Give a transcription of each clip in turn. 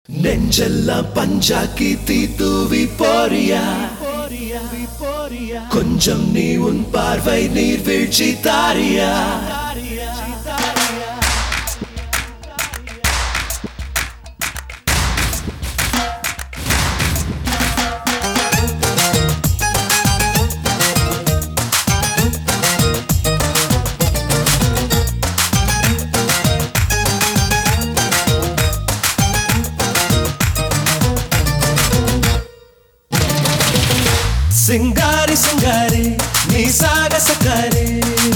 நெஞ்செல்லாம் பஞ்சாக்கி தீ தூவி போறியா கொஞ்சம் நீ உன் பார்வை நீர் வீழ்ச்சி தாரியா சிங்காரி சிங்காரி நீ சாகசக்காரி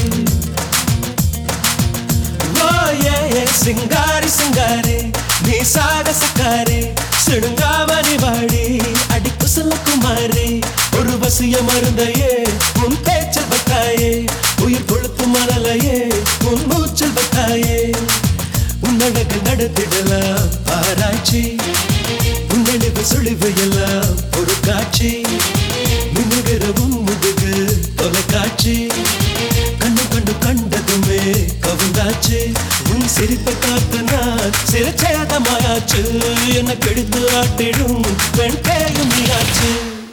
ஓ ஏ ஏ, சிங்காரி சிங்காரி நீ சாகசக்காரி சிடுங்காமணி வாடி அடி குசல குமாரி ஒரு வசிய மருந்தையே உன் பேச்சல் பத்தாயே உயிர் கொழுத்து மணலையே உன் மூச்சல் பத்தாயே உன்னழகு நடத்திடலாம் ஆராய்ச்சி உன்னழிவு சுழிவு எல்லாம் ஒரு காட்சி மின்னுகிற உன் முதுகு தொலைக்காட்சி கண்ணு கண்டு கண்டதுமே கவுந்தாச்சு உன் சிரிப்பை பார்த்து நான் சிறச்சேதமாயாச்சு என்ன கெடுத்து ஆட்டிடும் பெண் பேயும் நீயாச்சு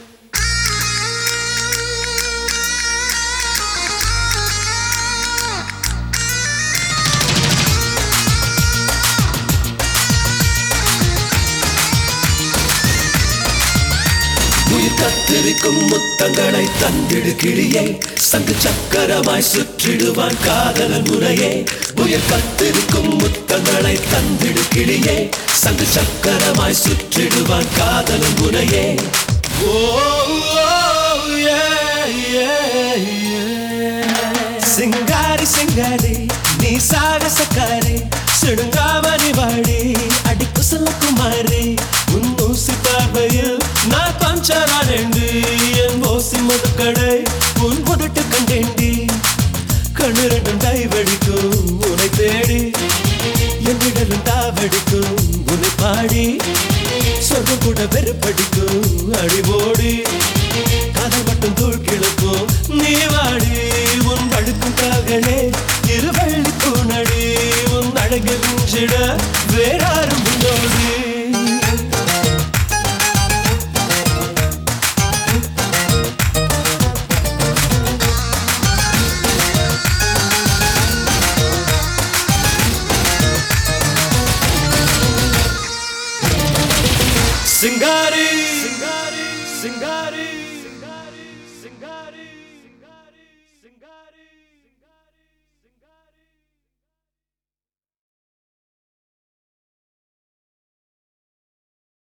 உயிர் கத்திருக்கும் முத்தங்களை தந்திடு கிளியே சங்கு சக்கரமாய் சுற்றிடுவான் காதலன் முறையே உயிர் கத்திருக்கும் முத்தங்களை தந்திடு கிளியே சங்கு சக்கரமாய் சுற்றிடுவான் காதலன் முறையே ஓ சிங்காரி சிங்காரி நீ சாகசக்காரி சிடுங்காமணி வாடி அடி குசல குமாரி உன் ஊசி பார்வையில் நான் பஞ்சரானேண்டி என் ஓசி முதுக்கடை உன் முதட்டு கண்டேண்டி கண்ணு ரெண்டும் டைவடிக்கும் உன்னை தேடி என் விடலும் தாவடிக்கும் உன்னை பாடி சொர்க்கம் கூட வெறுப்படிக்கும் அடிபோடி காதல் மட்டும் தூள் கிழக்கும் நீ வாடி உன் படுக்கும் காகனே இருவள்ளி பூனடி உன் அழகு மிஞ்சிட வேறாரும் முன்னோடி சிங்காரி